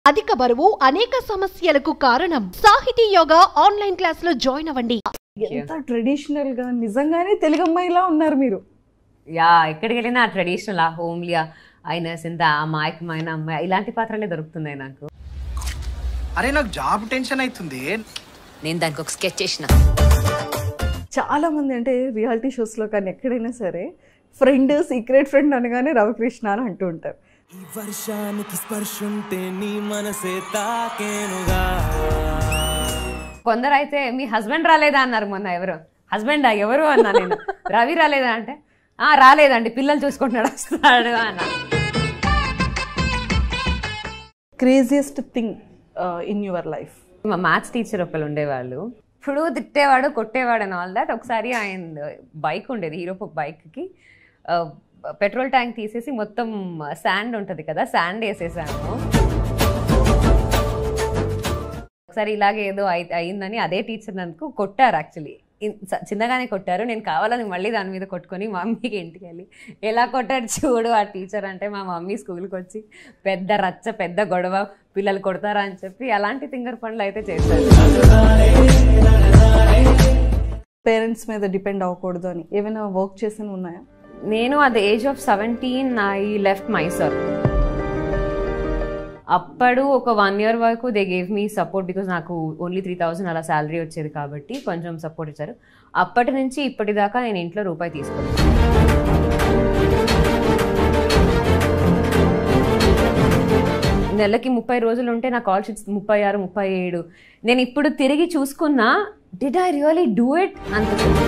అధిక బరువు అనేక సమస్యలకు కారణం సాహితీ యోగా ఆన్లైన్ క్లాసులో జాయిన్ అవ్వండి ఎంత ట్రెడిషనల్ గా నిజంగానే తెలుగు అమ్మాయిలా ఉన్నారు మీరు యా ఎక్కడికి వెళ్ళినా ట్రెడిషనల్ ఆ హోమ్లీ అయిన సింత అమాయకమైన అమ్మాయి ఇలాంటి పాత్రలే దొరుకుతున్నాయి నాకు అరే నాకు జాబ్ టెన్షన్ అవుతుంది నేను దానికి ఒక స్కెచ్ చేసిన చాలా మంది అంటే రియాలిటీ షోస్ లో కానీ ఎక్కడైనా సరే ఫ్రెండ్ సీక్రెట్ ఫ్రెండ్ అనగానే రవికృష్ణ అని అంటూ ఉంటారు ఈ వర్షానికి స్పర్శుంటే నీ మనసే తాకేనుగా కొందరు అయితే మీ హస్బెండ్ రాలేదా అన్నారు మొన్న ఎవరు హస్బెండ్ ఎవరు అన్నా నేను రవి రాలేదా అంటే ఆ రాలేదండి పిల్లలు చూసుకుంటున్నాడు వస్తున్నాడు అన్న craziest thing in your life మా మ్యాథ్స్ టీచర్ ఒకళ్ళు ఉండేవాళ్ళు ఇప్పుడు తిట్టేవాడు కొట్టేవాడు అని ఆల్ దట్ ఒకసారి ఆయన బైక్ ఉండేది హీరో బైక్కి పెట్రోల్ ట్యాంక్ తీసేసి మొత్తం శాండ్ ఉంటుంది కదా శాండ్ వేసేసాను ఒకసారి ఇలాగే ఏదో అయి- అయిందని అదే టీచర్ నన్ను కొట్టారు యాక్చువల్లీ చిన్నగానే కొట్టారు నేను కావాలని మళ్ళీ దాని మీద కొట్టుకొని మా మమ్మీకి ఇంటికి వెళ్ళి ఎలా కొట్టాడు చూడు ఆ టీచర్ అంటే మా మమ్మీ స్కూల్కి వచ్చి పెద్ద రచ్చ పెద్ద గొడవ పిల్లలు కొడతారా అని చెప్పి అలాంటి తింగర్ పనులు అయితే చేశారు పేరెంట్స్ మీద డిపెండ్ అవ్వకూడదు అని ఏమైనా వర్క్ చేసిన ఉన్నాయా నేను at the age of seventeen I left Mysore అప్పుడు ఒక వన్ ఇయర్ వరకు they gave me support because నాకు ఓన్లీ త్రీ థౌసండ్ అలా శాలరీ వచ్చేది కాబట్టి కొంచెం సపోర్ట్ ఇచ్చారు అప్పటి నుంచి ఇప్పటిదాకా నేను ఇంట్లో రూపాయి తీసుకోను నెలకి ముప్పై రోజులు ఉంటే నా కాల్ షీట్స్ ముప్పై ఆరు ముప్పై ఏడు నేను ఇప్పుడు తిరిగి చూసుకున్నా did I really do it అనిపిస్తుంది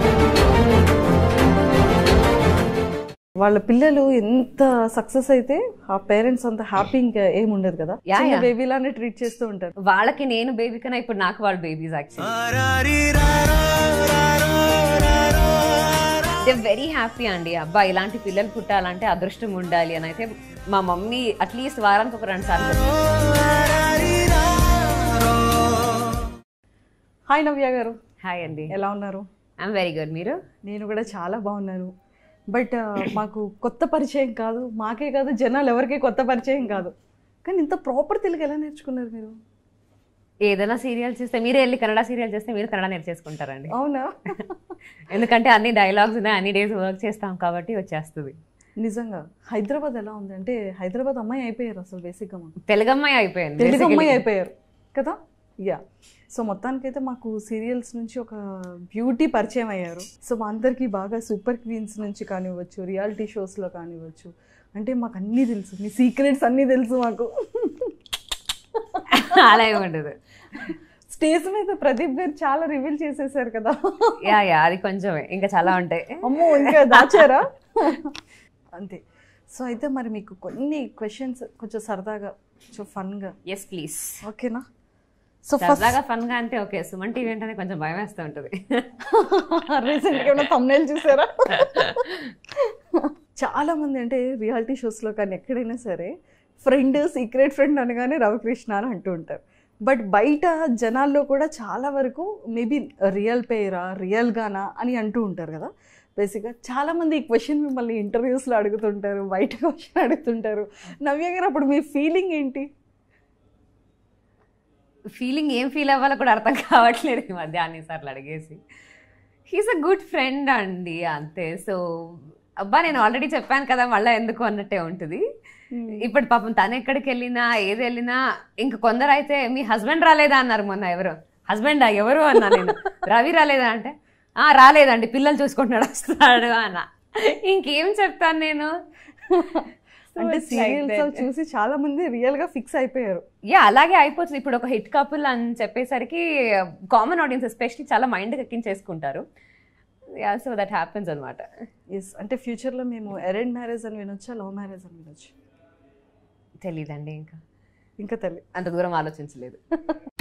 వాళ్ళ పిల్లలు ఎంత సక్సెస్ అయితే ఆ పేరెంట్స్ అంత హ్యాపీ ఇంకా ఏమి ఉండదు కదా Yeah, yeah. బేబీ లానే ట్రీట్ చేస్తూ ఉంటారు వాళ్ళకి నేను బేబీ కన్నా ఇప్పుడు నాకు వాళ్ళు babies actually they very happy అండి అబ్బా ఇలాంటి పిల్లలు పుట్టాలంటే అదృష్టం ఉండాలి అని అయితే మా మమ్మీ అట్లీస్ట్ వారానికి ఒక రెండు సార్లు హాయ్ నవ్య గారు హాయ్ అండి ఎలా ఉన్నారు ఐఎమ్ వెరీ గుడ్ మీరు నేను కూడా చాలా బాగున్నాను బట్ మాకు కొత్త పరిచయం కాదు మాకే కాదు జనాలు ఎవరికి కొత్త పరిచయం కాదు కానీ ఇంత ప్రాపర్ తెలుగు ఎలా నేర్చుకున్నారు మీరు ఏదైనా సీరియల్ చేస్తే మీరే వెళ్ళి కన్నడ సీరియల్ చేస్తే మీరు కన్నడ నేర్చేసుకుంటారండి అవునా ఎందుకంటే అన్ని డైలాగ్స్ ఉన్నాయి అన్ని డేస్ వర్క్ చేస్తాం కాబట్టి వచ్చేస్తుంది నిజంగా హైదరాబాద్ ఎలా ఉంది అంటే హైదరాబాద్ అమ్మాయి అయిపోయారు అసలు బేసిక్గా మాకు తెలుగు అమ్మాయి అయిపోయింది తెలుగు basically. అమ్మాయి అయిపోయారు కదా యా సో మొత్తానికైతే మాకు సీరియల్స్ నుంచి ఒక బ్యూటీ పరిచయం అయ్యారు సో మా అందరికీ బాగా సూపర్ క్వీన్స్ నుంచి కానివ్వచ్చు రియాలిటీ షోస్లో కానివ్వచ్చు అంటే మాకు అన్నీ తెలుసు మీ సీక్రెట్స్ అన్నీ తెలుసు మాకు అలా ఏమి ఉండదు స్టేజ్ మీద ప్రదీప్ గారు చాలా రివీల్ చేసేసారు కదా యా యా అది కొంచెమే ఇంకా చాలా ఉంటాయి అమ్మో ఇంకా దాచారా అంతే సో అయితే మరి మీకు కొన్ని క్వశ్చన్స్ కొంచెం సరదాగా కొంచెం ఫన్గా ఎస్ ప్లీజ్ ఓకేనా సో ఫస్ట్ సరదాగా ఫన్ గా అంటే ఓకే సుమన్ టీవీ అంటే కొంచెం భయం వేస్తూ ఉంటుంది రీసెంట్గా ఏమైనా thumbnail చూసారా చాలా మంది అంటే రియాలిటీ షోస్లో కానీ ఎక్కడైనా సరే ఫ్రెండ్ సీక్రెట్ ఫ్రెండ్ అనగానే రవికృష్ణ అని అంటూ ఉంటారు బట్ బయట జనాల్లో కూడా చాలా వరకు మేబీ రియల్ పేరా రియల్ గానా అని అంటూ ఉంటారు కదా బేసిక్గా చాలా మంది ఈ క్వశ్చన్ మిమ్మల్ని ఇంటర్వ్యూస్లో అడుగుతుంటారు బయట క్వశ్చన్ అడుగుతుంటారు నవ్య గారు అప్పుడు మీ ఫీలింగ్ ఏంటి ఫీలింగ్ ఏం ఫీల్ అవ్వాలో కూడా అర్థం కావట్లేదు ఈ మధ్య అన్నిసార్లు అడిగేసి హీస్ అ గుడ్ ఫ్రెండ్ అండి అంతే సో అబ్బా నేను ఆల్రెడీ చెప్పాను కదా మళ్ళీ ఎందుకు అన్నట్టే ఉంటుంది ఇప్పుడు పాపం తను ఎక్కడికి వెళ్ళినా ఏది వెళ్ళినా ఇంక కొందరు అయితే మీ హస్బెండ్ రాలేదా అన్నారు మొన్న ఎవరు హస్బెండ్ ఎవరు అన్నా నేను రవి రాలేదా అంటే ఆ రాలేదండి పిల్లలు చూసుకుంటున్నాడు వస్తున్నాడు అన్న ఇంకేం చెప్తాను నేను అంటే it's like సీరియల్స్ that. చూసి చాలా మంది రియల్ గా ఫిక్స్ అయిపోయారు యా అలాగే అయిపోతుంది ఇప్పుడు ఒక హిట్ కపుల్ అని చెప్పేసరికి కామన్ ఆడియన్స్ ఎస్పెషలీ చాలా మైండ్ ఎక్కించేసుకుంటారు యా సో దట్ హ్యాపెన్స్ అనమాట ఎస్ అంటే ఫ్యూచర్లో మేము అరేంజ్ మ్యారేజ్ అని వినొచ్చా లవ్ మ్యారేజ్ అని వినొచ్చు తెలీదండి ఇంకా ఇంకా తల్లి అంత దూరం ఆలోచించలేదు